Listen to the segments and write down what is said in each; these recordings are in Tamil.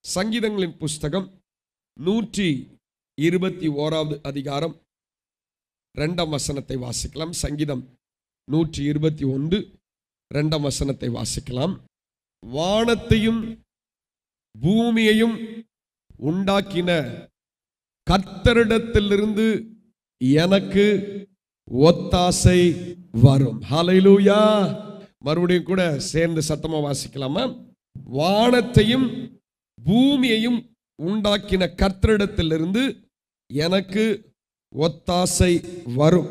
சங்கீதங்களின் புஸ்தகம் நூற்றி இருபத்தி ஓராவது அதிகாரம் ரெண்டாம் வசனத்தை வாசிக்கலாம் சங்கீதம் நூற்றி இருபத்தி ஒன்று ரெண்டாம் வசனத்தை வாசிக்கலாம் வானத்தையும் பூமியையும் உண்டாக்கின கர்த்தரிடத்திலிருந்து எனக்கு ஒத்தாசை வரும் ஹalleluya மறுபடியும் கூட சேர்ந்து சத்தமா வாசிக்கலாமா வானத்தையும் பூமியையும் உண்டாக்கின கர்த்தரிடத்திலிருந்து எனக்கு ஒத்தாசை வரும்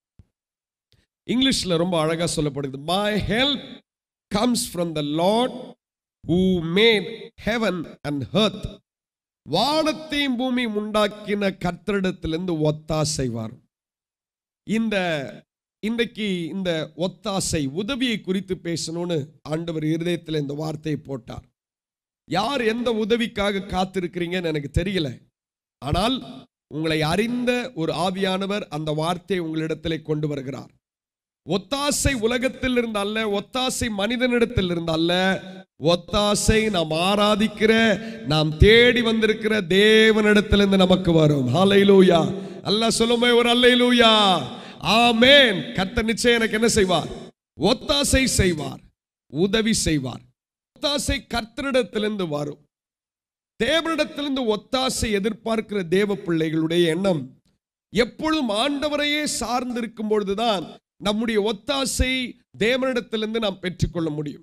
இங்கிலீஷ்ல ரொம்ப அழகா சொல்லப்படுது my help comes from the Lord who made heaven and earth வானத்தையும் பூமியும் உண்டாக்கின கர்த்தரிடத்திலிருந்து ஒத்தாசை வரும் இந்த இன்றைக்கு இந்த ஒத்தாசை உதவியை குறித்து பேசணும்னு ஆண்டவர் இருதயத்தில் இந்த வார்த்தையை போட்டார் யார் எந்த உதவிக்காக காத்திருக்கிறீங்கன்னு எனக்கு தெரியல ஆனால் உங்களை அறிந்த ஒரு ஆவியானவர் அந்த வார்த்தையை உங்களிடத்திலே கொண்டு வருகிறார் ஒத்தாசை உலகத்தில் இருந்து அல்ல ஒத்தாசை மனிதனிடத்தில் இருந்து அல்ல ஒத்தாசை நாம் ஆராதிக்கிற நாம் தேடி வந்திருக்கிற தேவனிடத்திலிருந்து நமக்கு வரும் ஹalleluya அல்லாஹ் சொல்லுமே ஒரு அல்லேலூயா ஆமென் கர்த்தர் நிச்சயம் எனக்கு என்ன செய்வார் ஒத்தாசை செய்வார் உதவி செய்வார் ஒத்தாசை கர்த்தரிடத்திலிருந்து வரும் தேவனிடத்திலிருந்து ஒத்தாசை எதிர்பார்க்கிற தேவ பிள்ளைகளுடைய எண்ணம் எப்பொழுதும் ஆண்டவரையே சார்ந்திருக்கும் பொழுதுதான் நம்முடைய ஒத்தாசை தேவனிடத்திலிருந்து நாம் பெற்றுக்கொள்ள முடியும்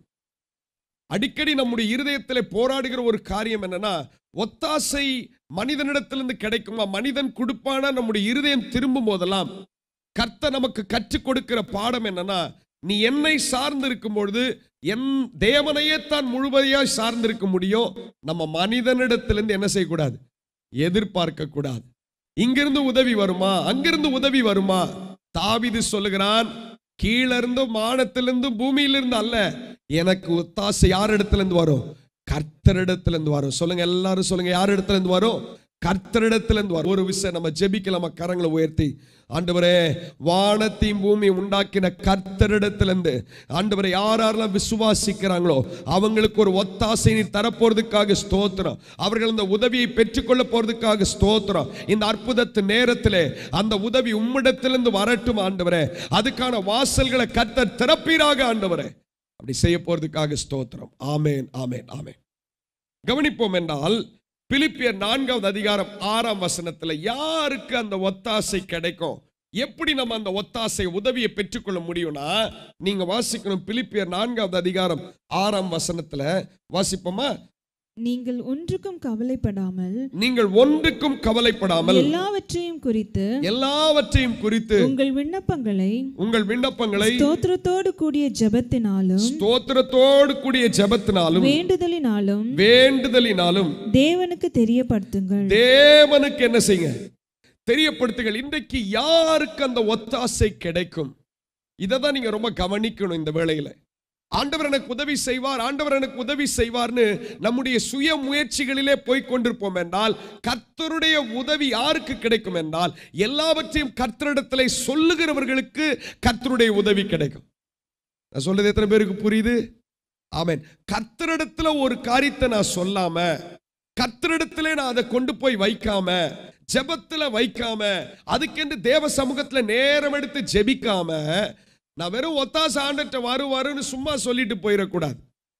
அடிக்கடி நம்முடைய இருதயத்தில் போராடுகிற ஒரு காரியம் என்னன்னா ஒத்தாசை மனிதனிடத்திலிருந்து கிடைக்குமா மனிதன் கொடுப்பானா நம்முடைய இருதயம் திரும்பும் போதெல்லாம் கர்த்தர் நமக்கு கற்றுக் கொடுக்கிற பாடம் என்னன்னா நீ என்னை சார்ந்திருக்கும் பொழுது என் தேவனையே தான் முழுவதையாய் சார்ந்திருக்க முடியும் நம்ம மனிதனிடத்திலிருந்து என்ன செய்யக்கூடாது எதிர்பார்க்க கூடாது இங்கிருந்து உதவி வருமா அங்கிருந்து உதவி வருமா தாவிது சொல்லுகிறான் கீழிருந்தும் மானத்திலிருந்தும் பூமியிலிருந்து அல்ல எனக்கு ஒத்தாசை யார் இடத்துல இருந்து வரும் கர்த்தரிடத்துல இருந்து வரும் சொல்லுங்க எல்லாரும் சொல்லுங்க யார் இடத்துல இருந்து வரும் கர்த்தரிடத்துல இருந்து வரும் ஒரு விஷயம் நம்ம ஜெபிக்கலாமா கரங்களை உயர்த்தி ஆண்டவரே வானத்தையும் பூமி உண்டாக்கின கர்த்தரிடத்திலிருந்து ஆண்டவரை யார் யாரெல்லாம் விசுவாசிக்கிறாங்களோ அவங்களுக்கு ஒரு ஒத்தாசை நீ தரப்போறதுக்காக ஸ்தோத்திரம் அவர்கள் அந்த உதவியை பெற்றுக்கொள்ள போறதுக்காக ஸ்தோத்திரம் இந்த அற்புதத்து நேரத்திலே அந்த உதவி உம்மிடத்திலிருந்து வரட்டும் ஆண்டவரே அதுக்கான வாசல்களை கர்த்தர் திறப்பீராக ஆண்டவரே அப்படி செய்ய போறதுக்காக ஸ்தோத்திரம் ஆமேன் ஆமேன் ஆமேன் கவனிப்போம் என்றால் பிலிப்பியர் நான்காவது அதிகாரம் ஆறாம் வசனத்துல யாருக்கு அந்த ஒத்தாசை கிடைக்கும் எப்படி நம்ம அந்த ஒத்தாசை உதவியை பெற்றுக்கொள்ள முடியும்னா நீங்க வாசிக்கணும் பிலிப்பியர் நான்காவது அதிகாரம் ஆறாம் வசனத்துல வாசிப்போமா நீங்கள் ஒன்றுக்கும் கவலைப்படாமல் நீங்கள் ஒன்றுக்கும் கவலைப்படாமல் எல்லாவற்றையும் குறித்து எல்லாவற்றையும் குறித்து உங்கள் விண்ணப்பங்களை உங்கள் விண்ணப்பங்களை ஸ்தோத்திரத்தோடு கூடிய ஜெபத்தினாலும் ஸ்தோத்திரத்தோடு கூடிய ஜெபத்தினாலும் வேண்டுதலினாலும் வேண்டுதலினாலும் தேவனுக்கு தெரியப்படுத்துங்கள் தேவனுக்கு என்ன செய்யுங்க தெரியப்படுத்துங்கள் இன்றைக்கு யாருக்கு அந்த ஒத்தாசை கிடைக்கும் இதை தான் நீங்க ரொம்ப கவனிக்கணும் இந்த வேளையில ஆண்டவர் எனக்கு உதவி செய்வார் ஆண்டவர் எனக்கு உதவி செய்வார்னு நம்முடைய சுய முயற்சிகளிலே போய் கொண்டிருப்போம் என்றால் கர்த்தருடைய உதவி யாருக்கு கிடைக்கும் என்றால் எல்லாவற்றையும் கர்த்தரிடத்திலே சொல்லுகிறவர்களுக்கு கர்த்தருடைய உதவி கிடைக்கும் நான் சொல்றது எத்தனை பேருக்கு புரியுது ஆமென் கர்த்தரிடத்துல ஒரு காரியத்தை நான் சொல்லாம கர்த்தரிடத்திலே நான் அதை கொண்டு போய் வைக்காம ஜெபத்துல வைக்காம அதுக்கென்று தேவ சமூகத்துல நேரம் எடுத்து ஜெபிக்காம நான் வெறும் ஒத்தாச ஆண்டட்ட வரு வருன்னு சும்மா சொல்லிட்டு போயிடக்கூடாது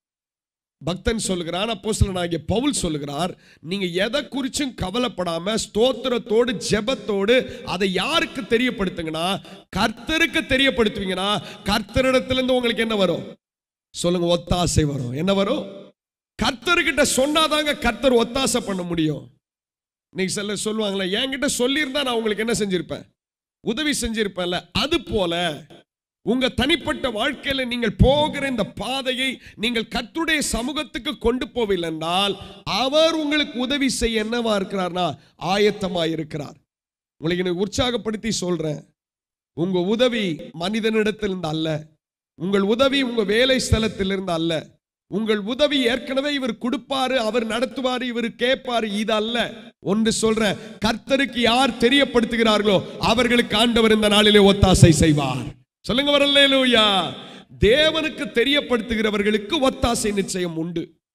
பக்தன் சொல்லுகிறான் அப்போஸ்தலனாகிய பவுல் சொல்லுகிறார் நீங்க எதை குறிச்சும் கவலைப்படாம ஸ்தோத்திரத்தோடு ஜெபத்தோடு அதை யாருக்கு தெரியப்படுத்துங்கன்னா கர்த்தருக்கு தெரியப்படுத்துவீங்கன்னா கர்த்தரிடத்துல இருந்து உங்களுக்கு என்ன வரும் சொல்லுங்க ஒத்தாசை வரும் என்ன வரும் கர்த்தர்கிட்ட சொன்னாதாங்க கர்த்தர் ஒத்தாசை பண்ண முடியும் நீங்க சில சொல்லுவாங்களே என்கிட்ட சொல்லியிருந்தா நான் உங்களுக்கு என்ன செஞ்சிருப்பேன் உதவி செஞ்சிருப்பேன்ல அது போல உங்க தனிப்பட்ட வாழ்க்கையில நீங்கள் போகிற இந்த பாதையை நீங்கள் கர்த்தருடைய சமூகத்துக்கு கொண்டு போவில்லை என்றால் அவர் உங்களுக்கு உதவி செய்ய என்னவா இருக்கிறார்னா ஆயத்தமா இருக்கிறார் உங்களுக்கு நான் உற்சாகப்படுத்தி சொல்றேன் உங்க உதவி மனிதனிடத்திலிருந்து அல்ல உங்கள் உதவி உங்க வேலை ஸ்தலத்திலிருந்து அல்ல உங்கள் உதவி ஏற்கனவே இவர் கொடுப்பாரு அவர் நடத்துவாரு இவர் கேட்பாரு இது அல்ல ஒன்று சொல்றேன் கர்த்தருக்கு யார் தெரியப்படுத்துகிறார்களோ அவர்களுக்கு ஆண்டவர் இந்த நாளிலே ஒத்தாசை செய்வார் சொல்லுங்க வரல்லேலூயா தேவனுக்கு தெரியப்படுத்துகிறவர்களுக்கு ஒத்தாசை நிச்சயம் உண்டு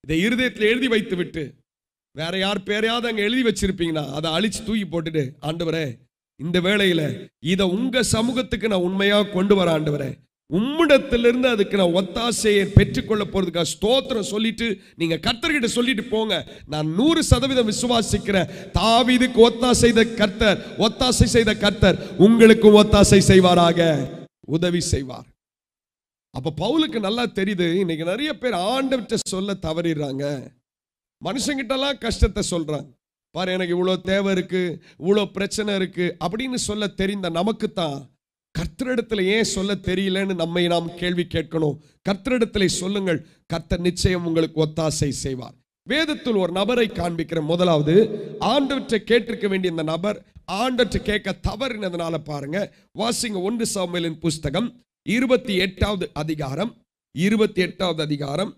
இதை இருதயத்தில் எழுதி வைத்து விட்டு வேற யார் பேரையாவது அங்க எழுதி வச்சிருப்பீங்கன்னா அதை அழிச்சு தூக்கி போட்டுட்டு ஆண்டவரே இந்த வேளையில இதை உங்க சமூகத்துக்கு நான் உண்மையா கொண்டு வர ஆண்டவரே உம்மிடத்திலிருந்து அதுக்கு நான் ஒத்தாசையை பெற்றுக்கொள்ள போறதுக்காக ஸ்தோத்திரம் சொல்லிட்டு நீங்க கர்த்தர்கிட்ட சொல்லிட்டு போங்க நான் நூறு சதவீதம் விசுவாசிக்கிறேன் தாவீதுக்கு ஒத்தாசை செய்த கர்த்தர் ஒத்தாசை செய்த கர்த்தர் உங்களுக்கும் ஒத்தாசை செய்வாராக உதவி செய்வார் அப்ப பவுலுக்கு நல்லா தெரியுது இன்னைக்கு நிறைய பேர் ஆண்டவர்கிட்ட சொல்ல தவறிடுறாங்க மனுஷங்கிட்டலாம் கஷ்டத்தை சொல்றாங்க பாரு எனக்கு இவ்வளோ தேவை இருக்கு இவ்வளோ பிரச்சனை இருக்கு அப்படின்னு சொல்ல தெரிந்த நமக்கு தான் கர்த்தரிடத்துல ஏன் சொல்ல தெரியலன்னு நம்மை நாம் கேள்வி கேட்கணும் கர்த்தரிடத்துல சொல்லுங்கள் கர்த்தர் நிச்சயம் உங்களுக்கு ஒத்தாசை செய்வார் வேதத்தில் ஒரு நபரை காண்பிக்கிற முதலாவது ஆண்டவற்றை கேட்டிருக்க வேண்டிய இந்த நபர் ஆண்டவற்றை கேட்க தவறினதுனால பாருங்க வாசிங்க ஒன்று சாமுவேலின் புஸ்தகம் இருபத்தி எட்டாவது அதிகாரம் இருபத்தி எட்டாவது அதிகாரம்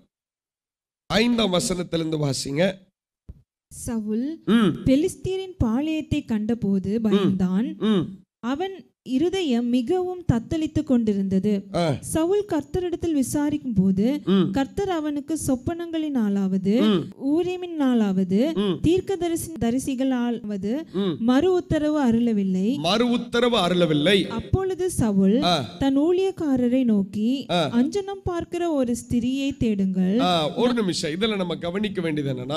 ஐந்தாம் வசனத்திலிருந்து வாசிங்க சவுல் ம் பெலிஸ்தீரின் பாளையத்தை கண்டபோது பயந்தான் ம் அவன் இருதயம் மிகவும் தத்தளித்துக் கொண்டிருந்தது ஆ, சவுல் கர்த்தரிடத்தில் விசாரிக்கும் போது ம் கர்த்தர் அவனுக்கு சொப்பனங்களினாலாவது ம் ஊரேமினாலாவது ம். தீர்க்க தரிசி தரிசிகளாவது ம். மறு உத்தரவு அருளவில்லை மறு உத்தரவு அருளவில்லை அப்பொழுது சவுல் ஆ, தன் ஊழியக்காரரை நோக்கி ஆ. அஞ்சனம் பார்க்கிற ஒரு ஸ்திரியை தேடுங்கள் ஆ, ஒரு நிமிஷம் இதுல நம்ம கவனிக்க வேண்டியது என்னன்னா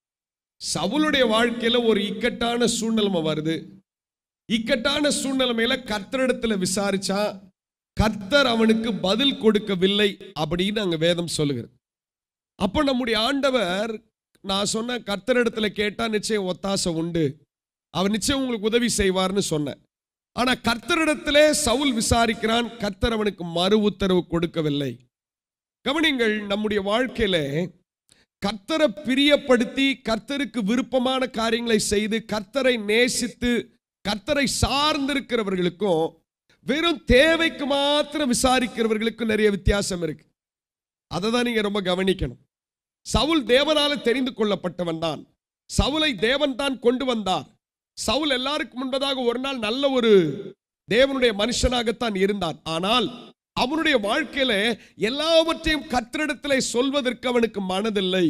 சவுளுடைய வாழ்க்கையில ஒரு இக்கட்டான சூழ்நிலைமை வருது இக்கட்டான சூழ்நிலைமையில கர்த்தரிடத்துல விசாரிச்சா கர்த்தர் அவனுக்கு பதில் கொடுக்கவில்லை அப்படின்னு அங்க வேதம் சொல்லுகிறது அப்போ நம்முடைய ஆண்டவர் நான் சொன்ன கர்த்தரிடத்துல கேட்டா நிச்சயம் ஒத்தாசை உண்டு அவர் நிச்சயம் உங்களுக்கு உதவி செய்வார்னு சொன்னேன் ஆனா கர்த்தரிடத்திலே சவுல் விசாரிக்கிறான் கர்த்தர் அவனுக்கு மறு உத்தரவு கொடுக்கவில்லை கவனிங்கள் நம்முடைய வாழ்க்கையில கர்த்தரை பிரியப்படுத்தி கர்த்தருக்கு விருப்பமான காரியங்களை செய்து கர்த்தரை நேசித்து கர்த்தரை சார்ந்திருக்கிறவர்களுக்கும் வெறும் தேவைக்கு மாத்திரம் விசாரிக்கிறவர்களுக்கும் நிறைய வித்தியாசம் இருக்கு அதை தான் நீங்க ரொம்ப கவனிக்கணும் சவுல் தேவனால தெரிந்து கொள்ளப்பட்டவன் தான் சவுலை தேவன் தான் கொண்டு வந்தார் சவுல் எல்லாருக்கும் முன்பதாக ஒரு நாள் நல்ல ஒரு தேவனுடைய மனுஷனாகத்தான் இருந்தான் ஆனால் அவனுடைய வாழ்க்கையில எல்லாவற்றையும் கத்திரிடத்திலே சொல்வதற்கு அவனுக்கு மனதில்லை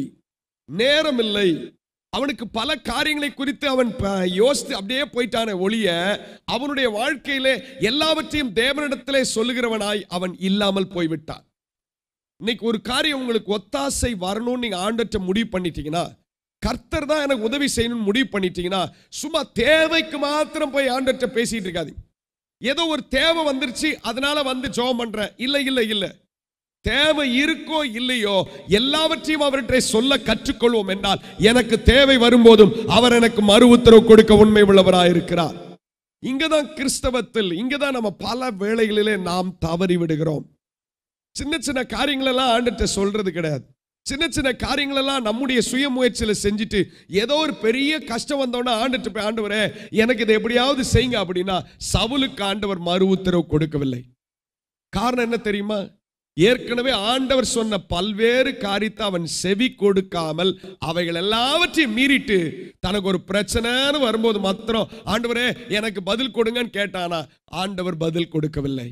நேரம் இல்லை அவனுக்கு பல காரியங்களை குறித்து அவன் ப- யோசித்து அப்படியே போயிட்டானே ஒழிய அவனுடைய வாழ்க்கையிலே எல்லாவற்றையும் தேவனிடத்திலே சொல்லுகிறவனாய் அவன் இல்லாமல் போய்விட்டான் இன்னைக்கு ஒரு காரியம் உங்களுக்கு ஒத்தாசை வரணும்னு நீங்க ஆண்டற்ற முடிவு பண்ணிட்டீங்கன்னா கர்த்தர் தான் எனக்கு உதவி செய்யணும்னு முடிவு பண்ணிட்டீங்கன்னா சும்மா தேவைக்கு மாத்திரம் போய் ஆண்டற்ற பேசிட்டு இருக்காதீங்க ஏதோ ஒரு தேவை வந்துருச்சு அதனால வந்து ஜெபம் பண்றேன் இல்லை இல்லை இல்லை தேவை இருக்கோ இல்லையோ எல்லாவற்றையும் அவர்கிட்ட சொல்ல கற்றுக்கொள்வோம் என்றால் எனக்கு தேவை வரும்போதும் அவர் எனக்கு மறு உத்தரவு கொடுக்க உண்மை உள்ளவராயிருக்கிறார் இங்கதான் கிறிஸ்தவத்தில் இங்கதான் நம்ம பல வேளைகளிலே நாம் தவறி விடுகிறோம் சின்ன சின்ன காரியங்களெல்லாம் ஆண்டுகிட்ட சொல்றது கிடையாது சின்ன சின்ன காரியங்களெல்லாம் நம்முடைய சுய முயற்சியில செஞ்சுட்டு ஏதோ ஒரு பெரிய கஷ்டம் வந்தோன்னா ஆண்டுட்டு போய் ஆண்டவரே எனக்கு இதை எப்படியாவது செய்யுங்க அப்படின்னா சவுலுக்கு ஆண்டவர் மறு உத்தரவு கொடுக்கவில்லை காரணம் என்ன தெரியுமா ஏற்கனவே ஆண்டவர் சொன்ன பல்வேறு காரியத்தை அவன் செவி கொடுக்காமல் அவைகள் எல்லாவற்றையும் மீறிட்டு தனக்கு ஒரு பிரச்சனைன்னு வரும்போது மாத்திரம் ஆண்டவரே எனக்கு பதில் கொடுங்கன்னு கேட்டானா ஆண்டவர் பதில் கொடுக்கவில்லை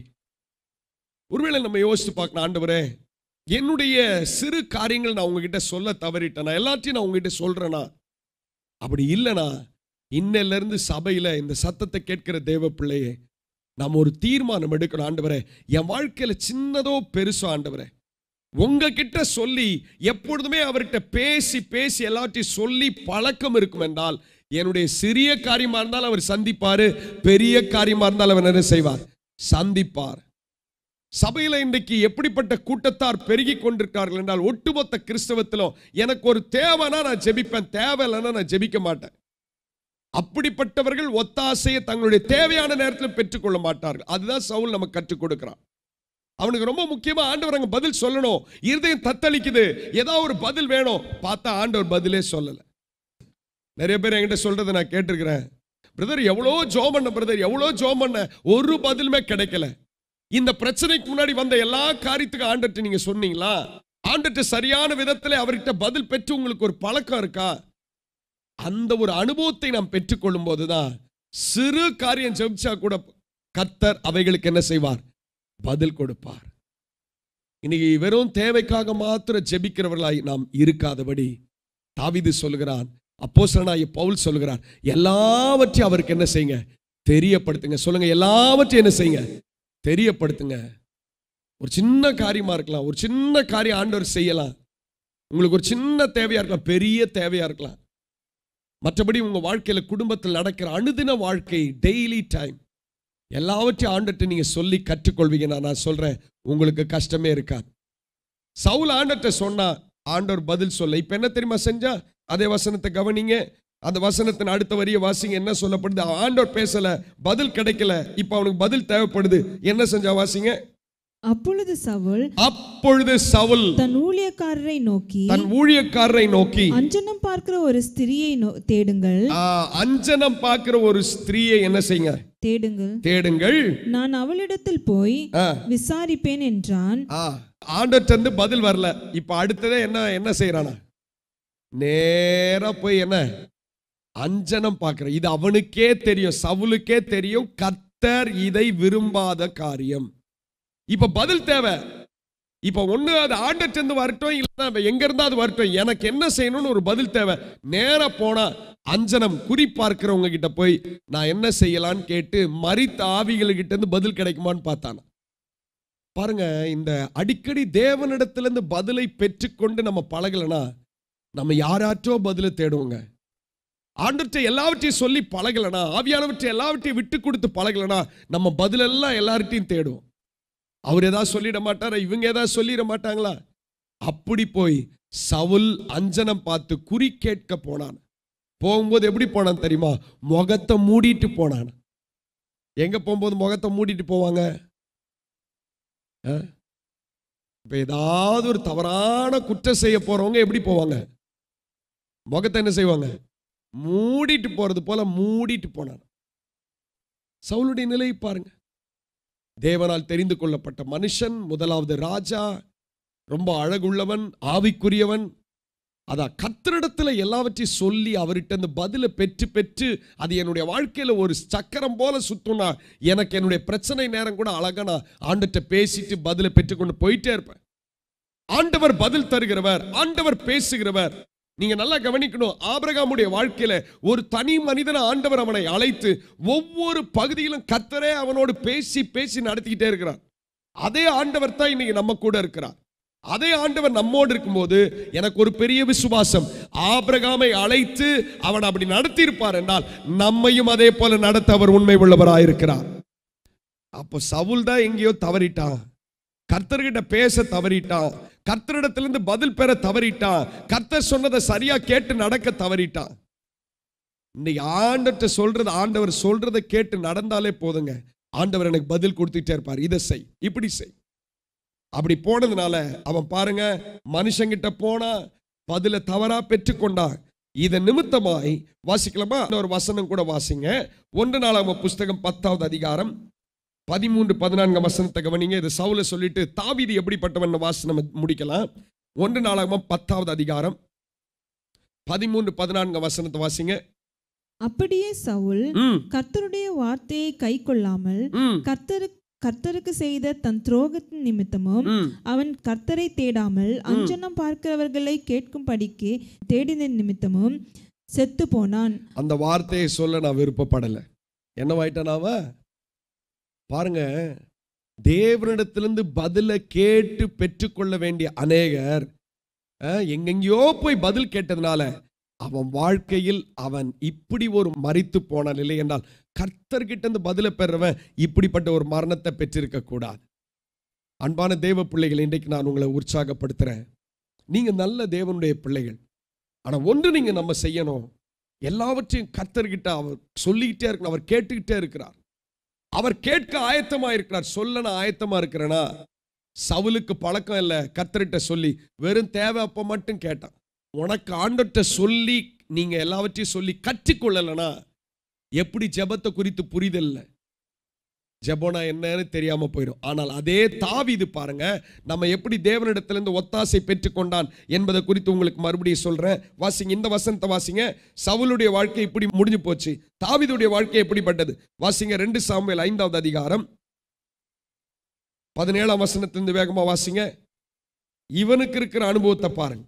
ஒருவேளை நம்ம யோசித்து பார்க்கணும் ஆண்டவரே என்னுடைய சிறு காரியங்கள் நான் உங்ககிட்ட சொல்ல தவறிட்டேனா எல்லாத்தையும் நான் உங்ககிட்ட சொல்றேனா அப்படி இல்லைனா இன்னையில இருந்து சபையில இந்த சத்தத்தை கேட்கிற தேவ பிள்ளையே நாம் ஒரு தீர்மானம் எடுக்கணும் ஆண்டவரே என் வாழ்க்கையில சின்னதோ பெருசோ ஆண்டவரே உங்ககிட்ட சொல்லி எப்பொழுதுமே அவர்கிட்ட பேசி பேசி எல்லாத்தையும் சொல்லி பழக்கம் இருக்கும் என்றால் என்னுடைய சிறிய காரியமா இருந்தால் அவர் சந்திப்பாரு பெரிய காரியமா இருந்தால் அவர் என்ன செய்வார் சந்திப்பார் சபையில இன்றைக்கு எப்படிப்பட்ட கூட்டத்தார் பெருகி கொண்டிருக்கார்கள் என்றால் ஒட்டுமொத்த கிறிஸ்தவத்திலும் எனக்கு ஒரு தேவைன்னா நான் ஜெபிப்பேன் தேவை இல்லைன்னா நான் ஜெபிக்க மாட்டேன் அப்படிப்பட்டவர்கள் ஒத்தாசையை தங்களுடைய தேவையான நேரத்தில் பெற்றுக்கொள்ள மாட்டார்கள் அதுதான் சவுல் நமக்கு கற்றுக் கொடுக்கிறான் அவனுக்கு ரொம்ப முக்கியமா ஆண்டவர் அங்க பதில் சொல்லணும் இருதயம் தத்தளிக்குது ஏதாவது ஒரு பதில் வேணும் பார்த்தா ஆண்டவர் பதிலே சொல்லல நிறைய பேர் என்கிட்ட சொல்றதை நான் கேட்டிருக்கிறேன் பிரதர் எவ்வளோ ஜோம் பண்ண பிரதர் எவ்வளோ ஜோம் பண்ண ஒரு பதிலுமே கிடைக்கல இந்த பிரச்சனைக்கு முன்னாடி வந்த எல்லா காரியத்துக்கும் ஆண்டர்ட்ட நீங்க சொன்னீங்களா ஆண்டர்ட்ட சரியான விதத்துல அவர்கிட்ட பதில் பெற்று உங்களுக்கு ஒரு பழக்கம் இருக்கா அந்த ஒரு அனுபவத்தை நாம் பெற்றுக்கொள்ளும் போதுதான் சிறு காரியம் ஜெபிச்சா கூட கர்த்தர் அவைகளுக்கு என்ன செய்வார் பதில் கொடுப்பார் இன்னைக்கு வெறும் தேவைக்காக மாத்திரம் ஜெபிக்கிறவர்களாய் நாம் இருக்காதபடி தாவீது சொல்லுகிறான் அப்போஸ்தலனாகிய பவுல் சொல்லுகிறார் எல்லாவற்றையும் அவருக்கு என்ன செய்யுங்க தெரியப்படுத்துங்க சொல்லுங்க எல்லாவற்றையும் என்ன செய்யுங்க தெரியப்படுத்துங்க ஒரு சின்ன காரியமா இருக்கலாம் ஒரு சின்ன காரியம் ஆண்டவர் செய்யலாம் உங்களுக்கு ஒரு சின்ன தேவையா இருக்கலாம் பெரிய தேவையா இருக்கலாம் மற்றபடி உங்க வாழ்க்கையில குடும்பத்தில் நடக்கிற அனுதின வாழ்க்கை டெய்லி டைம் எல்லாவற்றையும் ஆண்டர்ட்ட நீங்க சொல்லி கற்றுக்கொள்வீங்க நான் நான் சொல்றேன் உங்களுக்கு கஷ்டமே இருக்காது சவுல் ஆண்டர்ட்ட சொன்னா ஆண்டவர் பதில் சொல்ல இப்ப என்ன தெரியுமா செஞ்சா அதே வசனத்தை கவனிங்க அந்த வசனத்தின் அடுத்த வரிய வாசிங்க என்ன சொல்லப்படுது ஆண்டவர் பேசல பதில் கிடைக்கல இப்ப அவனுக்கு பதில் தேவைப்படுது என்ன செஞ்சா வாசிங்க அப்பொழுது சவுல் அப்பொழுது சவுல் தன் ஊழியக்காரரை நோக்கி தன் ஊழியக்காரரை நோக்கி அஞ்சனம் பார்க்கிற ஒரு ஸ்திரியை நோ- தேடுங்கள் ஆ, அஞ்சனம் பார்க்கிற ஒரு ஸ்திரீயை என்ன செய்யுங்க தேடுங்கள் தேடுங்கள் நான் அவளிடத்தில் போய் ஆ, விசாரிப்பேன் என்றான் ஆ, ஆண்டவர்ட்ட இருந்து பதில் வரல இப்ப அடுத்ததே என்ன என்ன செய்யறானா நேரா போய் என்ன அஞ்சனம் பார்க்கிற இது அவனுக்கே தெரியும் சவுலுக்கே தெரியும் கத்தர் இதை விரும்பாத காரியம் இப்ப பதில் தேவை இப்ப ஒண்ணு அது ஆண்டர்ட்ட இருந்து வரட்டும் இல்லைன்னா எங்க இருந்தா அது வரட்டும் எனக்கு என்ன செய்யணும்னு ஒரு பதில் தேவை நேரா போனா அஞ்சனம் குறி பார்க்கிறவங்க கிட்ட போய் நான் என்ன செய்யலான்னு கேட்டு மரித்த ஆவிகள் இருந்து பதில் கிடைக்குமான்னு பார்த்தானா பாருங்க இந்த அடிக்கடி தேவனிடத்திலிருந்து பதிலை பெற்றுக்கொண்டு நம்ம பழகலைன்னா நம்ம யாராற்றோ பதிலை தேடுவோங்க ஆண்டவற்றை எல்லாவற்றையும் சொல்லி பழகலைன்னா ஆவியானவற்றை எல்லாவற்றையும் விட்டு கொடுத்து பழகலைன்னா நம்ம பதிலெல்லாம் எல்லார்ட்டையும் தேடுவோம் அவர் ஏதாவது சொல்லிட மாட்டாரா இவங்க ஏதாவது சொல்லிட மாட்டாங்களா அப்படி போய் சவுல் அஞ்சனம் பார்த்து குறி கேட்க போனான் போகும்போது எப்படி போனான் தெரியுமா முகத்தை மூடிட்டு போனான் எங்க போகும்போது முகத்தை மூடிட்டு போவாங்க இப்ப ஏதாவது ஒரு தவறான குற்றம் செய்ய போறவங்க எப்படி போவாங்க முகத்தை என்ன செய்வாங்க மூடிட்டு போறது போல மூடிட்டு போனான் சவுளுடைய நிலையை பாருங்க தேவனால் தெரிந்து கொள்ளப்பட்ட மனுஷன் முதலாவது ராஜா ரொம்ப அழகுள்ளவன் ஆவிக்குரியவன் அதான் கத்தரிடத்துல எல்லாவற்றையும் சொல்லி அவர்கிட்ட அந்த பதிலை பெற்று பெற்று அது என்னுடைய வாழ்க்கையில ஒரு சக்கரம் போல சுத்துனா எனக்கு என்னுடைய பிரச்சனை நேரம் கூட அழகா நான் ஆண்டுகிட்ட பேசிட்டு பதிலை பெற்றுக்கொண்டு போயிட்டே இருப்பேன் ஆண்டவர் பதில் தருகிறவர் ஆண்டவர் பேசுகிறவர் நீங்க நல்லா கவனிக்கணும் ஆபிரகாமுடைய வாழ்க்கையில ஒரு தனி மனிதனை ஆண்டவர் அவனை அழைத்து ஒவ்வொரு பகுதியிலும் கத்தரே அவனோடு பேசி பேசி நடத்திக்கிட்டே இருக்கிறார் அதே ஆண்டவர் தான் இன்னைக்கு நம்ம கூட இருக்கிறார் அதே ஆண்டவர் நம்மோடு இருக்கும்போது எனக்கு ஒரு பெரிய விசுவாசம் ஆபிரகாமை அழைத்து அவன் அப்படி நடத்தி இருப்பார் என்றால் நம்மையும் அதே போல நடத்த அவர் உண்மை உள்ளவராயிருக்கிறார் அப்போ சவுல் தான் எங்கேயோ தவறிட்டான் கர்த்தர்கிட்ட பேச தவறிட்டான் கர்த்தரிடத்திலிருந்து பதில் பெற தவறிட்டான் கர்த்தர் சொன்னதை சரியா கேட்டு நடக்க தவறிட்டான் இன்னைக்கு ஆண்டர்கிட்ட சொல்றது ஆண்டவர் சொல்றதை கேட்டு நடந்தாலே போதுங்க ஆண்டவர் எனக்கு பதில் கொடுத்துட்டே இருப்பார் இதை செய் இப்படி செய் அப்படி போனதுனால அவன் பாருங்க மனுஷங்கிட்ட போனா பதில தவறா பெற்றுக்கொண்டான் இதன் நிமித்தமாய் வாசிக்கலாமா ஒரு வசனம் கூட வாசிங்க ஒன்று நாளாம் புஸ்தகம் பத்தாவது அதிகாரம் பதிமூன்று பதினான்கு வசனத்தை கவனிங்க இது சவுல சொல்லிட்டு தாவீது எப்படிப்பட்டவன் வாசனம் முடிக்கலாம் ஒன்று நாளாகம பத்தாவது அதிகாரம் பதிமூன்று பதினான்கு வசனத்தை வாசிங்க அப்படியே சவுல் ம் கர்த்தருடைய வார்த்தையை கை கொள்ளாமல் ம் கர்த்தரு கர்த்தருக்கு செய்த தன் துரோகத்தின் நிமித்தமும் ம் அவன் கர்த்தரை தேடாமல் அஞ்சனம் பார்க்கிறவர்களை கேட்கும்படிக்கு தேடின நிமித்தமும் செத்து போனான் அந்த வார்த்தையை சொல்ல நான் விருப்பப்படலை என்னவாயிட்டனாவ பாருங்க தேவனிடத்திலிருந்து பதிலை கேட்டு பெற்றுக்கொள்ள வேண்டிய அநேகர் அஹ், எங்கெங்கேயோ போய் பதில் கேட்டதுனால அவன் வாழ்க்கையில் அவன் இப்படி ஒரு மரித்து போன நிலை என்றால் கர்த்தர்கிட்ட இருந்து பதிலை பெறவன் இப்படிப்பட்ட ஒரு மரணத்தை பெற்றிருக்க கூடாது அன்பான தேவ பிள்ளைகள் இன்றைக்கு நான் உங்களை உற்சாகப்படுத்துறேன் நீங்க நல்ல தேவனுடைய பிள்ளைகள் ஆனா ஒன்று நீங்க நம்ம செய்யணும் எல்லாவற்றையும் கர்த்தர்கிட்ட அவர் சொல்லிக்கிட்டே இருக்கணும் அவர் கேட்டுக்கிட்டே இருக்கிறார் அவர் கேட்க ஆயத்தமா இருக்கிறார் சொல்ல நான் ஆயத்தமா இருக்கிறேனா சவுலுக்கு பழக்கம் இல்லை கர்த்தர்கிட்ட சொல்லி வெறும் தேவை அப்ப மட்டும் கேட்டான் உனக்கு ஆண்டர்கிட்ட சொல்லி நீங்க எல்லாவற்றையும் சொல்லி கற்றுக்கொள்ளலைனா எப்படி ஜெபத்தை குறித்து புரிதல் இல்லை ஜெபம்னா என்னன்னு தெரியாம போயிடும் ஆனால் அதே தாவீது பாருங்க நம்ம எப்படி தேவனிடத்திலிருந்து ஒத்தாசை பெற்றுக்கொண்டான் என்பதை குறித்து உங்களுக்கு மறுபடியும் சொல்றேன் வாசிங்க இந்த வசனத்தை வாசிங்க சவுலுடைய வாழ்க்கை இப்படி முடிஞ்சு போச்சு தாவீதுடைய வாழ்க்கை எப்படிப்பட்டது வாசிங்க ரெண்டு சாமுவேல் ஐந்தாவது அதிகாரம் பதினேழாம் வசனத்திலிருந்து வேகமா வாசிங்க இவனுக்கு இருக்கிற அனுபவத்தை பாருங்க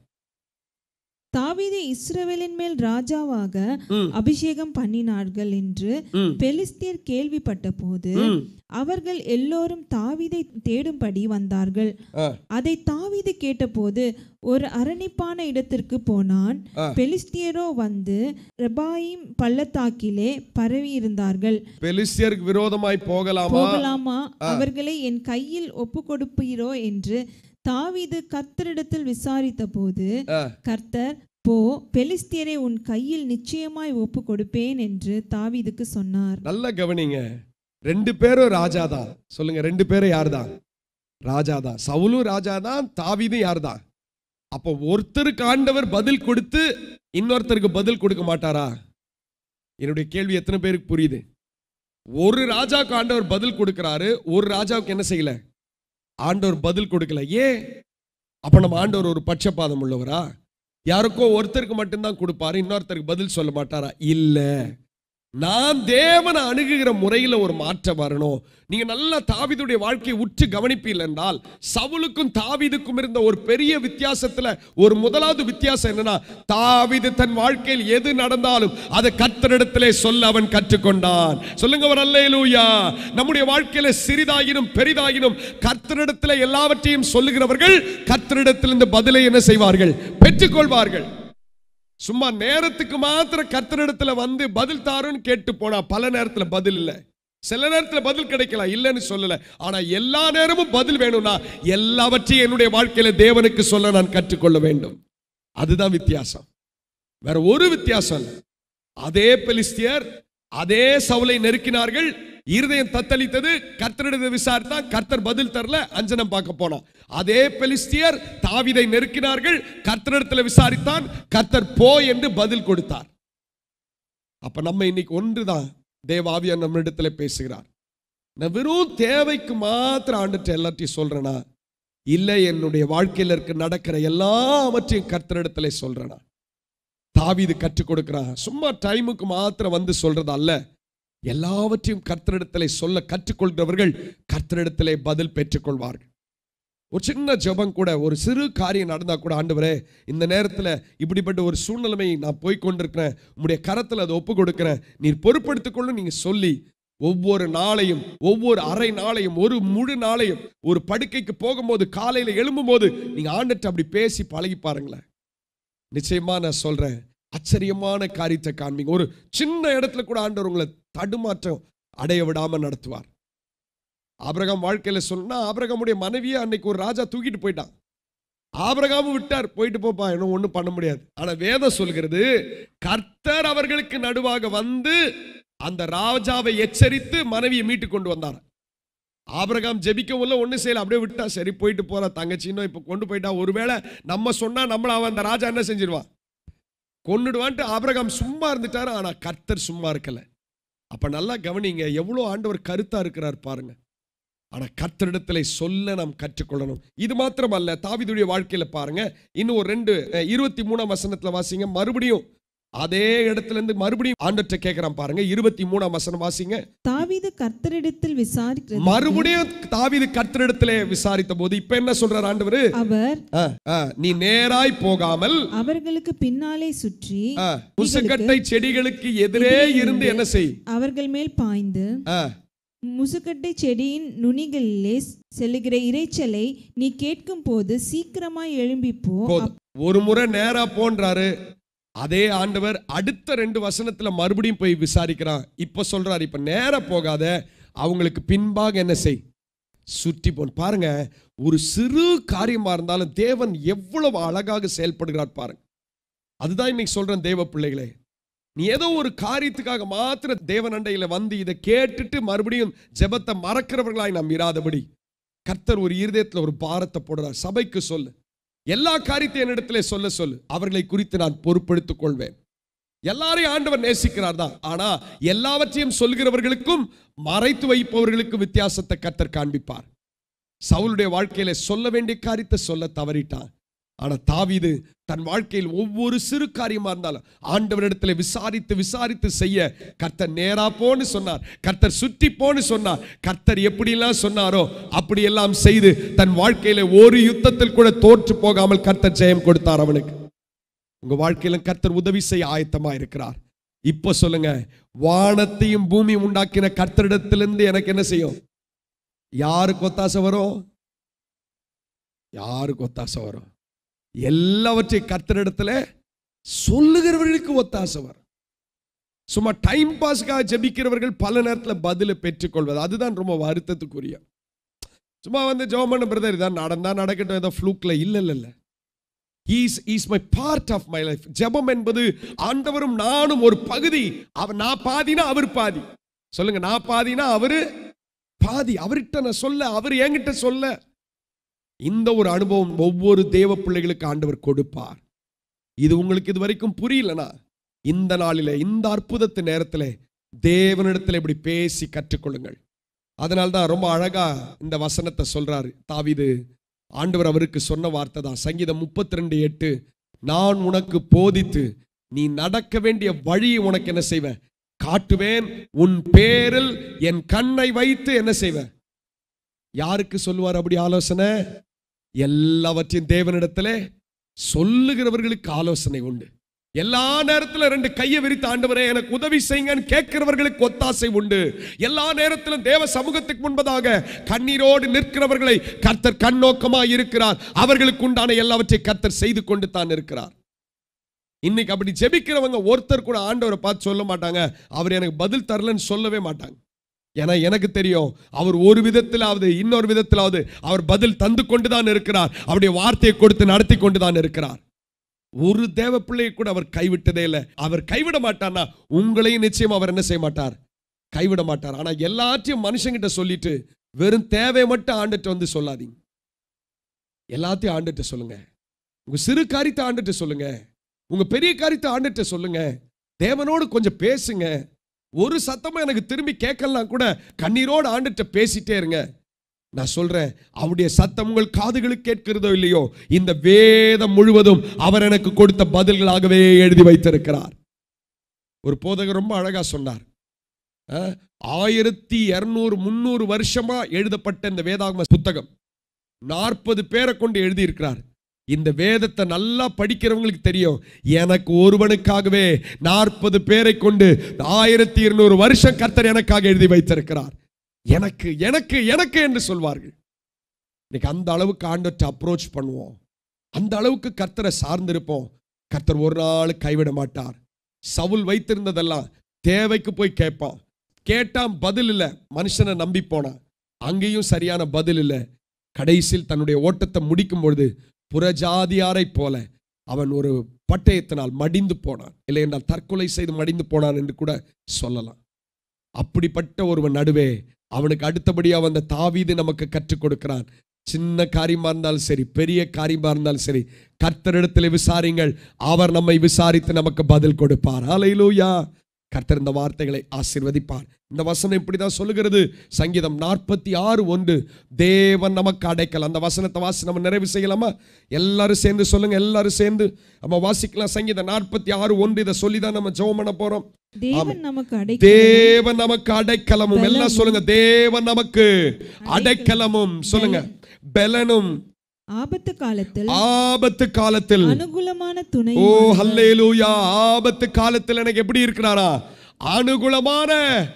தாவீது இஸ்ரவேலின் மேல் ராஜாவாக ம், அபிஷேகம் பண்ணினார்கள் என்று ம், பெலிஸ்தியர் கேள்விப்பட்ட போது ம். அவர்கள் எல்லோரும் தாவீதை தேடும்படி வந்தார்கள் ஆ, அதை தாவீது கேட்டபோது ஒரு அரணிப்பான இடத்திற்கு போனான் ஆ. பெலிஸ்தியரோ வந்து ரெபாயிம் பள்ளத்தாக்கிலே பரவி இருந்தார்கள் பெலிஸ்தியருக்கு விரோதமாய் போகலாமா போகலாமா அவர்களை என் கையில் ஒப்பு கொடுப்பீரோ என்று தாவீது கர்த்தரிடத்தில் விசாரித்த போது ஆ, கர்த்தர் போ பெலிஸ்தியரை உன் கையில் நிச்சயமாய் ஒப்பு கொடுப்பேன் என்று தாவீதுக்கு சொன்னார் நல்லா கவனிங்க ரெண்டு பேரும் ராஜாதான் சொல்லுங்க ரெண்டு பேரும் யார்தான் ராஜாதான் சவுலும் ராஜாதான் தாவீதும் யார்தான் அப்போ ஒருத்தருக்கு ஆண்டவர் பதில் கொடுத்து இன்னொருத்தருக்கு பதில் கொடுக்க மாட்டாரா என்னுடைய கேள்வி எத்தனை பேருக்கு புரியுது ஒரு ராஜாவுக்கு ஆண்டவர் பதில் கொடுக்கிறாரு ஒரு ராஜாவுக்கு என்ன செய்யல ஆண்டவர் பதில் கொடுக்கல ஏன் அப்ப நம்ம ஆண்டவர் ஒரு பட்சபாதம் உள்ளவரா யாருக்கோ ஒருத்தருக்கு மட்டும்தான் கொடுப்பாரு இன்னொருத்தருக்கு பதில் சொல்ல மாட்டாரா இல்ல நான் தேவனை அணுகுகிற முறையில ஒரு மாற்றம் வரணும் நீங்க நல்லா தாவீதுடைய வாழ்க்கையை உற்று கவனிப்பீர்கள் என்றால் சவுலுக்கும் தாவீதுக்கும் இருந்த ஒரு பெரிய வித்தியாசத்துல ஒரு முதலாவது வித்தியாசம் என்னன்னா தாவீது தன் வாழ்க்கையில் எது நடந்தாலும் அதை கர்த்தரிடத்திலே சொல்ல அவன் கற்றுக்கொண்டான் சொல்லுங்க ஒரு அல்லேலூயா நம்முடைய வாழ்க்கையில சிறிதாயினும் பெரிதாயினும் கர்த்தரிடத்திலே எல்லாவற்றையும் சொல்லுகிறவர்கள் கர்த்தரிடத்திலிருந்து பதிலை என்ன செய்வார்கள் பெற்றுக்கொள்வார்கள் சும்மா நேரத்துக்கு மாத்திரம் கர்த்தரிடத்துல வந்து பதில் தாருன்னு கேட்டு போனா பல நேரத்துல பதில் இல்லை சில நேரத்துல பதில் கிடைக்கலாம் இல்லைன்னு சொல்லல ஆனா எல்லா நேரமும் பதில் வேணும்னா எல்லாவற்றையும் என்னுடைய வாழ்க்கையில தேவனுக்கு சொல்ல நான் கற்றுக்கொள்ள வேண்டும் அதுதான் வித்தியாசம் வேற ஒரு வித்தியாசம் இல்லை அதே பெலிஸ்தியர் அதே சவுலை நெருக்கினார்கள் இருதயம் தத்தளித்தது கர்த்தரிடத்தை விசாரித்தான் கர்த்தர் பதில் தரல அஞ்சனம் பார்க்க போனான் அதே பெலிஸ்தியர் தாவிதை நெருக்கினார்கள் கர்த்தரிடத்துல விசாரித்தான் கர்த்தர் போ என்று பதில் கொடுத்தார் அப்ப நம்ம இன்னைக்கு ஒன்றுதான் தேவாவியார் நம்ம இடத்துல பேசுகிறார் நான் வெறும் தேவைக்கு மாத்திரம் ஆண்டுட்டு எல்லாத்தையும் சொல்றேனா இல்லை என்னுடைய வாழ்க்கையில இருக்க நடக்கிற எல்லாவற்றையும் கர்த்தரிடத்துல சொல்றேனா தாவீது கற்றுக் கொடுக்கிறான் சும்மா டைமுக்கு மாத்திரம் வந்து சொல்றது அல்ல எல்லாவற்றையும் கர்த்தரிடத்திலே சொல்ல கற்றுக்கொள்கிறவர்கள் கர்த்தரிடத்திலே பதில் பெற்றுக்கொள்வார்கள் ஒரு சின்ன ஜெபம் கூட ஒரு சிறு காரியம் நடந்தா கூட ஆண்டவரே இந்த நேரத்தில் இப்படிப்பட்ட ஒரு சூழ்நிலைமை நான் போய் கொண்டிருக்கிறேன் உங்களுடைய கரத்தில் அதை ஒப்பு கொடுக்கிறேன் நீர் பொறுப்படுத்திக் நீங்க சொல்லி ஒவ்வொரு நாளையும் ஒவ்வொரு அரை நாளையும் ஒரு முழு நாளையும் ஒரு படுக்கைக்கு போகும்போது காலையில் எழும்பும்போது நீங்க ஆண்டுட்டு அப்படி பேசி பழகி பாருங்களேன் நிச்சயமா நான் சொல்றேன் ஆச்சரியமான காரியத்தை காண்பீங்க ஒரு சின்ன இடத்துல கூட ஆண்டவர் உங்களை தடுமாற்றம் அடைய விடாம நடத்துவார் ஆபிரகாம் வாழ்க்கையில சொன்னா ஆபிரகாமுடைய மனைவியை அன்னைக்கு ஒரு ராஜா தூக்கிட்டு போயிட்டான் ஆபிரகாமும் விட்டார் போயிட்டு போப்பா இன்னும் ஒண்ணும் பண்ண முடியாது ஆனா வேதம் சொல்கிறது கர்த்தர் அவர்களுக்கு நடுவாக வந்து அந்த ராஜாவை எச்சரித்து மனைவியை மீட்டு கொண்டு வந்தார் ஆபிரகாம் ஜெபிக்கவும் இல்லை ஒன்றும் செய்யல அப்படியே விட்டா சரி போயிட்டு போறா தங்கச்சின்னு இப்போ கொண்டு போயிட்டா ஒருவேளை நம்ம சொன்னா நம்மள அவன் அந்த ராஜா என்ன செஞ்சிருவான் கொன்னுடுவான்ட்டு ஆபிரகாம் சும்மா இருந்துட்டாரு ஆனா கர்த்தர் சும்மா இருக்கல அப்ப நல்லா கவனிங்க எவ்வளவு ஆண்டவர் கருத்தா இருக்கிறார் பாருங்க ஆனா கர்த்தரிடத்துல சொல்ல நாம் கற்றுக்கொள்ளணும் இது மாத்திரம் அல்ல தாவிதுடைய வாழ்க்கையில பாருங்க இன்னும் ஒரு ரெண்டு அஹ், இருபத்தி மூணாம் வசனத்துல வாசிங்க மறுபடியும் அதே இடத்துல இருந்து மறுபடியும் ஆண்டர்ட்ட கேட்கிறான் பாருங்க இருபத்தி மூணாம் வசனம் வாசிங்க தாவீது கர்த்தரிடத்தில் விசாரிக்கிறது மறுபடியும் தாவீது கர்த்தரிடத்திலே விசாரித்த போது இப்ப என்ன சொல்றார் ஆண்டவர் அவர் நீ நேராய் போகாமல் அவர்களுக்கு பின்னாலே சுற்றி ஆ, முசுக்கட்டை செடிகளுக்கு எதிரே இருந்து என்ன செய் அவர்கள் மேல் பாய்ந்து ஆ, முசுக்கட்டை செடியின் நுனிகளிலே செல்லுகிற இரைச்சலை நீ கேட்கும் போது சீக்கிரமாய் எழும்பி போ போதும் ஒரு முறை நேரா போன்றாரு அதே ஆண்டவர் அடுத்த ரெண்டு வசனத்துல மறுபடியும் போய் விசாரிக்கிறான் இப்ப சொல்றாரு இப்ப நேரா போகாத அவங்களுக்கு பின்பாக என்ன செய் சுற்றி போன் பாருங்க ஒரு சிறு காரியமா இருந்தாலும் தேவன் எவ்வளவு அழகாக செயல்படுகிறார் பாருங்க அதுதான் இன்னைக்கு சொல்றேன் தேவ பிள்ளைகளே நீ ஏதோ ஒரு காரியத்துக்காக மாத்திர தேவன் அண்டையில வந்து இதை கேட்டுட்டு மறுபடியும் ஜெபத்தை மறக்கிறவர்களாய் நாம் இராதபடி கர்த்தர் ஒரு இருதயத்துல ஒரு பாரத்தை போடுறார் சபைக்கு சொல்லு எல்லா காரியத்தையும் என்னிடத்திலே சொல்ல சொல்லு அவர்களை குறித்து நான் பொறுப்பெடுத்துக் கொள்வேன் எல்லாரையும் ஆண்டவர் நேசிக்கிறார் தான் ஆனா எல்லாவற்றையும் சொல்கிறவர்களுக்கும் மறைத்து வைப்பவர்களுக்கும் வித்தியாசத்தை கர்த்தர் காண்பிப்பார் சவுலுடைய வாழ்க்கையில சொல்ல வேண்டிய காரியத்தை சொல்ல தவறிட்டான் ஆனா தாவீது தன் வாழ்க்கையில் ஒவ்வொரு சிறு காரியமா இருந்தாலும் ஆண்டவரிடத்துல விசாரித்து விசாரித்து செய்ய கர்த்தர் நேரா போன்னு சொன்னார் கர்த்தர் சுற்றி போன்னு சொன்னார் கர்த்தர் எப்படியெல்லாம் சொன்னாரோ அப்படியெல்லாம் செய்து தன் வாழ்க்கையில ஒரு யுத்தத்தில் கூட தோற்று போகாமல் கர்த்தர் ஜெயம் கொடுத்தார் அவனுக்கு உங்க வாழ்க்கையில கர்த்தர் உதவி செய்ய ஆயத்தமா இருக்கிறார் இப்போ சொல்லுங்க வானத்தையும் பூமியும் உண்டாக்கின கர்த்தரிடத்திலிருந்து எனக்கு என்ன செய்யும் யாருக்கு ஒத்தாசை வரும் யாருக்கு ஒத்தாசை வரும் எல்லாவற்றையும் கர்த்தரிடத்துல சொல்லுகிறவர்களுக்கு ஒத்தாசை வரும் சும்மா டைம் பாஸ்க்காக ஜெபிக்கிறவர்கள் பல நேரத்தில் பதிலை பெற்றுக்கொள்வது அதுதான் ரொம்ப வருத்தத்துக்குரிய சும்மா வந்து ஜோமன் பிரதர் இதான் நடந்தா நடக்கட்டும் ஏதோ ஃப்ளூக்ல இல்ல இல்ல இல்ல is is my part of my life ஜெபம் என்பது ஆண்டவரும் நானும் ஒரு பகுதி அவர் நான் பாதினா அவர் பாதி சொல்லுங்க நான் பாதினா அவரு பாதி அவர்கிட்ட நான் சொல்ல அவர் என்கிட்ட சொல்ல இந்த ஒரு அனுபவம் ஒவ்வொரு தேவ பிள்ளைகளுக்கு ஆண்டவர் கொடுப்பார் இது உங்களுக்கு இது வரைக்கும் புரியலனா இந்த நாளிலே இந்த அற்புதத்து நேரத்தில் தேவனிடத்தில் இப்படி பேசி கற்றுக்கொள்ளுங்கள் அதனால தான் ரொம்ப அழகா இந்த வசனத்தை சொல்றாரு தாவீது ஆண்டவர் அவருக்கு சொன்ன வார்த்தை தான் சங்கீதம் முப்பத்தி ரெண்டு எட்டு நான் உனக்கு போதித்து நீ நடக்க வேண்டிய வழியை உனக்கு என்ன செய்வேன் காட்டுவேன் உன் பேரில் என் கண்ணை வைத்து என்ன செய்வேன் யாருக்கு சொல்லுவார் அப்படி ஆலோசனை எல்லாவற்றையும் தேவனிடத்திலே சொல்லுகிறவர்களுக்கு ஆலோசனை உண்டு எல்லா நேரத்துல ரெண்டு கையை விரித்து ஆண்டவரே எனக்கு உதவி செய்யுங்கன்னு கேட்கிறவர்களுக்கு ஒத்தாசை உண்டு எல்லா நேரத்திலும் தேவ சமூகத்துக்கு முன்பதாக கண்ணீரோடு நிற்கிறவர்களை கர்த்தர் கண்ணோக்கமா இருக்கிறார் அவர்களுக்கு உண்டான எல்லாவற்றை கர்த்தர் செய்து கொண்டு தான் இருக்கிறார் இன்னைக்கு அப்படி ஜெபிக்கிறவங்க ஒருத்தர் கூட ஆண்டவரை பார்த்து சொல்ல மாட்டாங்க அவர் எனக்கு பதில் தரலன்னு சொல்லவே மாட்டாங்க ஏன்னா எனக்கு தெரியும் அவர் ஒரு விதத்திலாவது இன்னொரு விதத்திலாவது அவர் பதில் தந்து கொண்டு தான் இருக்கிறார் அவருடைய வார்த்தையை கொடுத்து நடத்தி கொண்டு தான் இருக்கிறார் ஒரு தேவ பிள்ளையை கூட அவர் கைவிட்டதே இல்லை அவர் கைவிட மாட்டார்னா உங்களையும் நிச்சயம் அவர் என்ன செய்ய மாட்டார் கைவிட மாட்டார் ஆனா எல்லாத்தையும் மனுஷங்கிட்ட சொல்லிட்டு வெறும் தேவை மட்டும் ஆண்டுட்டு வந்து சொல்லாதீங்க எல்லாத்தையும் ஆண்டுட்டு சொல்லுங்க உங்க சிறு காரியத்தை ஆண்டுட்டு சொல்லுங்க உங்க பெரிய காரியத்தை ஆண்டுட்டு சொல்லுங்க தேவனோடு கொஞ்சம் பேசுங்க ஒரு சத்தமும் எனக்கு திரும்பி கேட்கலாம் கூட கண்ணீரோடு ஆண்டுட்டு பேசிட்டே இருங்க நான் சொல்றேன் அவருடைய சத்தம் உங்கள் காதுகளுக்கு கேட்கிறதோ இல்லையோ இந்த வேதம் முழுவதும் அவர் எனக்கு கொடுத்த பதில்களாகவே எழுதி வைத்திருக்கிறார் ஒரு போதகர் ரொம்ப அழகா சொன்னார் அஹ், ஆயிரத்தி இருநூறு முந்நூறு வருஷமா எழுதப்பட்ட இந்த வேதாகம புத்தகம் நாற்பது பேரை கொண்டு எழுதியிருக்கிறார் இந்த வேதத்தை நல்லா படிக்கிறவங்களுக்கு தெரியும் எனக்கு ஒருவனுக்காகவே நாற்பது பேரை கொண்டு ஆயிரத்தி இருநூறு வருஷம் கர்த்தர் எனக்காக எழுதி வைத்திருக்கிறார் எனக்கு எனக்கு எனக்கு என்று சொல்வார்கள் இன்னைக்கு அந்த அளவுக்கு ஆண்டவற்றை அப்ரோச் பண்ணுவோம் அந்த அளவுக்கு கர்த்தரை சார்ந்திருப்போம் கர்த்தர் ஒரு நாள் கைவிட மாட்டார் சவுல் வைத்திருந்ததெல்லாம் தேவைக்கு போய் கேட்பான் கேட்டான் பதில் இல்லை மனுஷனை நம்பி போனான் அங்கேயும் சரியான பதில் இல்லை கடைசியில் தன்னுடைய ஓட்டத்தை முடிக்கும் பொழுது புறஜாதியாரை போல அவன் ஒரு பட்டயத்தினால் மடிந்து போனான் இல்லை என்றால் தற்கொலை செய்து மடிந்து போனான் என்று கூட சொல்லலாம் அப்படிப்பட்ட ஒருவன் நடுவே அவனுக்கு அடுத்தபடியாக வந்த தாவீது நமக்கு கற்றுக் கொடுக்கிறான் சின்ன காரியமா இருந்தாலும் சரி பெரிய காரியமா இருந்தாலும் சரி கர்த்தரிடத்தில் விசாரிங்கள் அவர் நம்மை விசாரித்து நமக்கு பதில் கொடுப்பார் ஹalleluya கர்த்தர் இந்த வார்த்தைகளை ஆசீர்வதிப்பார் இந்த வசனம் இப்படிதான் சொல்லுகிறது சங்கீதம் நாற்பத்தி ஆறு ஒன்று தேவன் நமக்கு அடைக்கல் அந்த வசனத்தை வாசி நம்ம நிறைவு செய்யலாமா எல்லாரும் சேர்ந்து சொல்லுங்க எல்லாரும் சேர்ந்து நம்ம வாசிக்கலாம் சங்கீதம் நாற்பத்தி ஆறு ஒன்று இதை சொல்லி தான் நம்ம ஜெபம் பண்ண போறோம் தேவன் நமக்கு அடை தேவன் நமக்கு அடைக்கலமும் எல்லாம் சொல்லுங்க தேவன் நமக்கு அடைக்கலமும் சொல்லுங்க பெலனும் ஆபத்து காலத்தில் ஆபத்து காலத்தில் அனுகூலமான துணை ஓ ஹல்லேலூயா ஆபத்து காலத்தில் எனக்கு எப்படி இருக்கிறாரா அனுகூலமான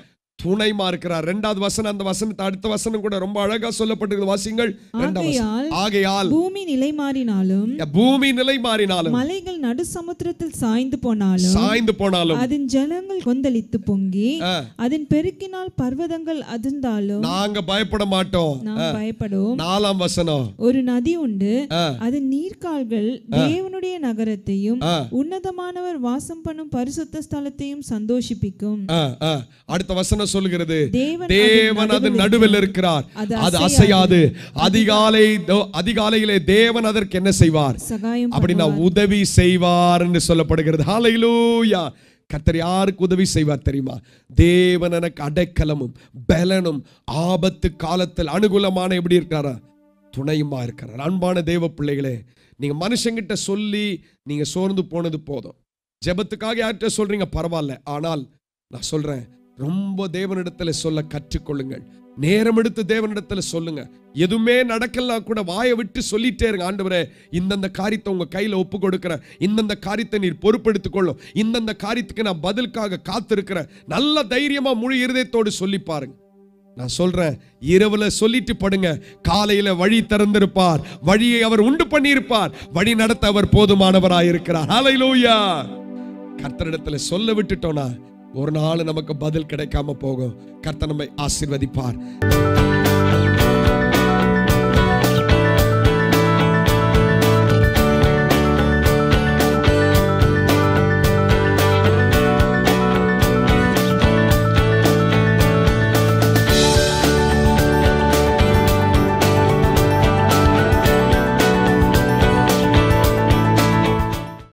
துணைமா இருக்கிறார் ரெண்டாவது வசனம் அந்த வசனத்தை அடுத்த வசனம் கூட ரொம்ப அழகா சொல்லப்பட்டிருக்கிறது வாசிங்கள் ரெண்டாவது வசனம். ஆகையால் ஆகையால் பூமி நிலை மாறினாலும் பூமி நிலை மாறினாலும் மலைகள் நடு சமுத்திரத்தில் சாய்ந்து போனாலும் சாய்ந்து போனாலும் அதன் ஜலங்கள் கொந்தளித்து பொங்கி ஆ, அதன் பெருக்கினால் பர்வதங்கள் அதிர்ந்தாலும் நாங்க பயப்பட மாட்டோம் நாம் பயப்படும் நாலாம் வசனம் ஒரு நதி உண்டு ஆ, அதன் நீர்க்கால்கள் தேவனுடைய நகரத்தையும் ஆ. உன்னதமானவர் வாசம் பண்ணும் பரிசுத்த ஸ்தலத்தையும் சந்தோஷிப்பிக்கும் ஆ, ஆ. அடுத்த வசனம் சொல்லுகிறது தேவன் தேவன் அது நடுவில் இருக்கிறார் அது அது அசையாது அதிகாலை தோ- அதிகாலையிலே தேவன் அதற்கு என்ன செய்வார் சகாயம் அப்படின்னா உதவி செய்வார் என்று சொல்லப்படுகிறது ஹalleluya கர்த்தர் யாருக்கு உதவி செய்வார் தெரியுமா தேவன் எனக்கு அடைக்கலமும் பலனும் ஆபத்து காலத்தில் அனுகூலமான எப்படி இருக்காரா துணையுமா இருக்கிறார் அன்பான தேவ பிள்ளைகளே நீங்க மனுஷங்கிட்ட சொல்லி நீங்க சோர்ந்து போனது போதும் ஜெபத்துக்காக யார்கிட்ட சொல்றீங்க பரவாயில்ல ஆனால் நான் சொல்றேன் ரொம்ப தேவனிடத்துல சொல்ல கற்றுக்கொள்ளுங்கள் நேரம் எடுத்து தேவனிடத்துல சொல்லுங்க எதுவுமே நடக்கலாம் கூட வாயை விட்டு சொல்லிட்டே இருங்க ஆண்டவரே இந்தந்த காரியத்தை உங்க கையில ஒப்பு கொடுக்கிறேன் இந்தந்த காரியத்தை நீர் பொறுப்பெடுத்துக் கொள்ளும் இந்தந்த காரியத்துக்கு நான் பதிலுக்காக காத்திருக்கிறேன் நல்ல தைரியமா முழு இருதயத்தோடு சொல்லி பாருங்க நான் சொல்றேன் இரவுல சொல்லிட்டு படுங்க காலையில வழி திறந்திருப்பார் வழியை அவர் உண்டு பண்ணியிருப்பார் வழி நடத்த அவர் போதுமானவராய் இருக்கிறார் ஹalleluya கர்த்தரிடத்துல சொல்ல விட்டுட்டோம்னா ஒரு நாள் நமக்கு பதில் கிடைக்காம போகும் கர்த்தர் நம்மை ஆசீர்வதிப்பார்